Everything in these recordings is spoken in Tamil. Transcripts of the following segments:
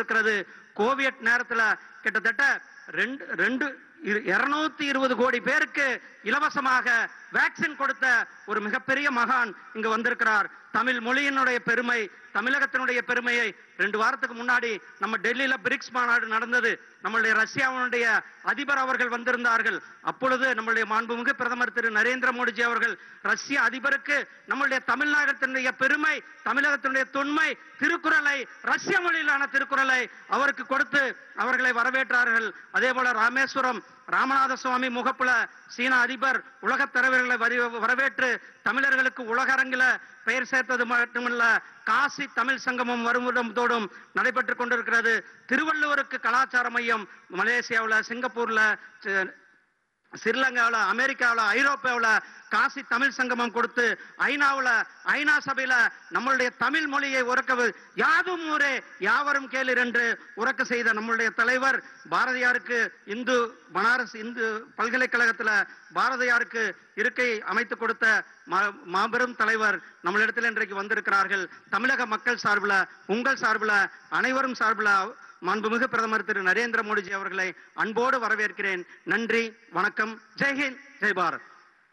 கொண்டிருக்கிறது கோவிட் நேரத்துல கிட்டத்தட்ட ரெண்டு ரெண்டு இருநூத்தி இருபது கோடி பேருக்கு இலவசமாக வேக்சின் கொடுத்த ஒரு மிகப்பெரிய மகான் இங்கு வந்திருக்கிறார் தமிழ் மொழியினுடைய பெருமை தமிழகத்தினுடைய பெருமையை ரெண்டு வாரத்துக்கு முன்னாடி நம்ம டெல்லியில பிரிக்ஸ் மாநாடு நடந்தது நம்மளுடைய ரஷ்யாவினுடைய அதிபர் அவர்கள் வந்திருந்தார்கள் அப்பொழுது நம்மளுடைய மாண்புமிகு பிரதமர் திரு நரேந்திர மோடிஜி அவர்கள் ரஷ்ய அதிபருக்கு நம்மளுடைய தமிழ்நாட்டினுடைய பெருமை தமிழகத்தினுடைய தொன்மை திருக்குறளை ரஷ்ய மொழியிலான திருக்குறளை அவருக்கு கொடுத்து அவர்களை வரவேற்றார்கள் அதே போல ராமேஸ்வரம் ராமநாத சுவாமி முகப்புல சீன அதிபர் உலகத் தலைவர்களை வரி- வரவேற்று தமிழர்களுக்கு உலக அரங்கில பெயர் சேர்த்தது மட்டுமல்ல காசி தமிழ் சங்கமம் வருடத்தோடும் நடைபெற்றுக் கொண்டிருக்கிறது திருவள்ளுவருக்கு கலாச்சார மையம் மலேசியாவுல சிங்கப்பூர்ல சி- ஸ்ரீலங்காவில் அமெரிக்காவில் ஐரோப்பாவில் காசி தமிழ் சங்கமம் கொடுத்து ஐநாவுல ஐநா சபையில நம்மளுடைய தமிழ் மொழியை உறக்க யாதும் ஊரே யாவரும் கேளீர் என்று உறக்க செய்த நம்மளுடைய தலைவர் பாரதியாருக்கு இந்து பனாரஸ் இந்து பல்கலைக்கழகத்துல பாரதியாருக்கு இருக்கை அமைத்து கொடுத்த மா- மாபெரும் தலைவர் நம்மளிடத்தில் இன்றைக்கு வந்திருக்கிறார்கள் தமிழக மக்கள் சார்பில் உங்கள் சார்பில் அனைவரும் சார்பில் மாண்புமிகு பிரதமர் திரு நரேந்திர மோடிஜி அவர்களை அன்போடு வரவேற்கிறேன் நன்றி வணக்கம் ஜெய்ஹிந்த் ஜெய் பாரத்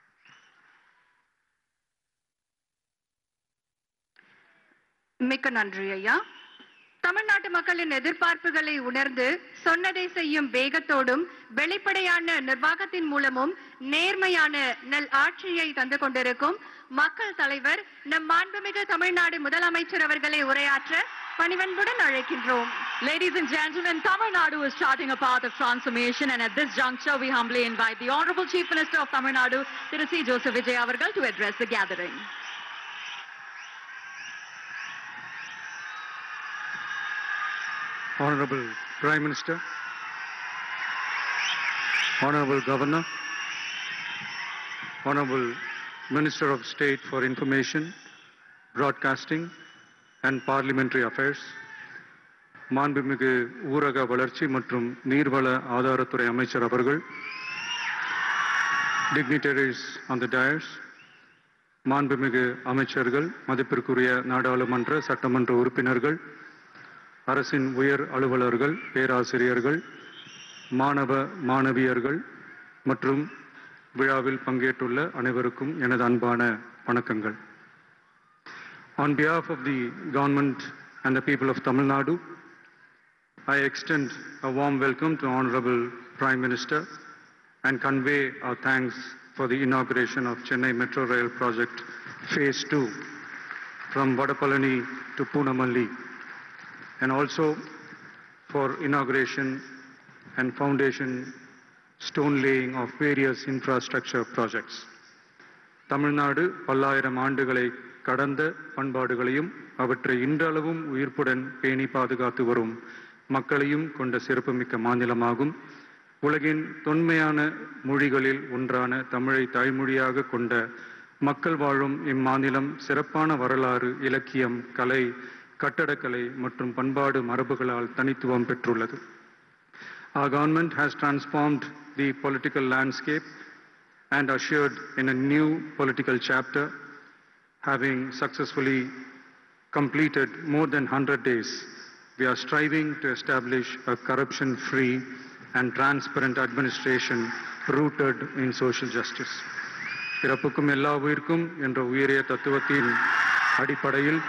மிக்க நன்றி ஐயா தமிழ்நாட்டு மக்களின் எதிர்பார்ப்புகளை உணர்ந்து சொன்னதை செய்யும் வேகத்தோடும் வெளிப்படையான நிர்வாகத்தின் மூலமும் நேர்மையான நல் ஆட்சியை தந்து கொண்டிருக்கும் மக்கள் தலைவர் நம் மாண்புமிகு தமிழ்நாடு முதலமைச்சர் அவர்களை உரையாற்ற பணிவன்புடன் அழைக்கின்றோம் Ladies and gentlemen, Tamil Nadu is charting a path of transformation and at this juncture we humbly invite the Honorable Chief Minister of Tamil Nadu, Thiru C. Joseph Vijay Avargal to address the gathering. Honorable Prime Minister, Honorable Governor, Honorable Minister of State for Information, Broadcasting and Parliamentary Affairs, மாண்புமிகு ஊரக வளர்ச்சி மற்றும் நீர்வள ஆதாரத்துறை அமைச்சர் அவர்கள் dignitaries on the dais, மாண்புமிகு அமைச்சர்கள் மதிப்பிற்குரிய நாடாளுமன்ற சட்டமன்ற உறுப்பினர்கள் அரசின் உயர் அலுவலர்கள் பேராசிரியர்கள் மாணவ மாணவியர்கள் மற்றும் விழாவில் பங்கேற்றுள்ள அனைவருக்கும் எனது அன்பான வணக்கங்கள் On behalf of the government and the people of Tamil Nadu, I extend a warm welcome to Honorable Prime Minister and convey our thanks for the inauguration of Chennai Metro Rail Project Phase 2 from Vadapalani to Punamalli and also for inauguration and foundation stone laying of various infrastructure projects. Tamil Nadu பல்லாயிரம் ஆண்டுகளை கடந்த பண்பாடுகளையும் அவற்றை இன்றளவும் உயிர்ப்புடன் பேணி பாதுகாத்து வரும் மக்களையும் கொண்ட சிறப்புமிக்க மாநிலமாகும் உலகின் தொன்மையான மொழிகளில் ஒன்றான தமிழை தாய்மொழியாக கொண்ட மக்கள் வாழும் இம்மாநிலம் சிறப்பான வரலாறு இலக்கியம் கலை கட்டடக்கலை மற்றும் பண்பாடு மரபுகளால் தனித்துவம் பெற்றுள்ளது Our government has transformed the political landscape and ushered in a new political chapter, having successfully completed more than 100 days. We are striving to establish a corruption-free and transparent administration rooted in social justice. பிறப்புக்கும் எல்லா உயிர்க்கும் என்ற உயரிய தத்துவத்தின் அடிப்படையில்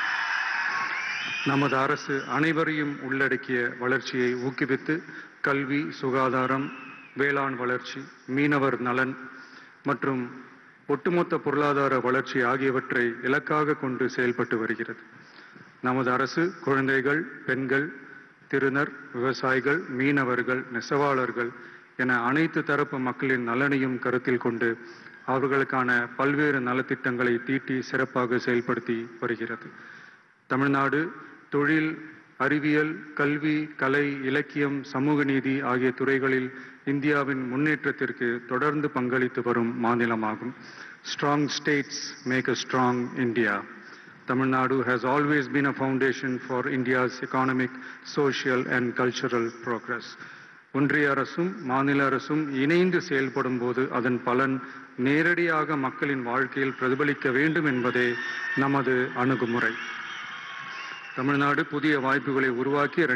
நமது அரசு அனைவரையும் உள்ளடக்கிய வளர்ச்சியை ஊக்குவித்து கல்வி சுகாதாரம் வேளாண் வளர்ச்சி மீனவர் நலன் மற்றும் ஒட்டுமொத்த பொருளாதார வளர்ச்சி ஆகியவற்றை இலக்காக கொண்டு செயல்பட்டு வருகிறது நமது அரசு குழந்தைகள் பெண்கள் திருநர் விவசாயிகள் மீனவர்கள் நெசவாளர்கள் என அனைத்து தரப்பு மக்களின் நலனையும் கருத்தில் கொண்டு அவர்களுக்கான பல்வேறு நலத்திட்டங்களை தீட்டி சிறப்பாக செயல்படுத்தி வருகிறது தமிழ்நாடு தொழில் அறிவியல் கல்வி கலை இலக்கியம் சமூக நீதி ஆகிய துறைகளில் இந்தியாவின் முன்னேற்றத்திற்கு தொடர்ந்து பங்களித்து வரும் மாநிலமாகும் strong states make a strong India Tamil Nadu has always been a foundation for India's economic, social and cultural progress. ஒன்றிய அரசும் மாநில அரசும் இணைந்து செயல்படும் போது அதன் பலன் நேரடியாக மக்களின் வாழ்க்கையில் பிரதிபலிக்க வேண்டும் என்பதே நமது அணுகுமுறை தமிழ்நாடு புதிய வாய்ப்புகளை உருவாக்கி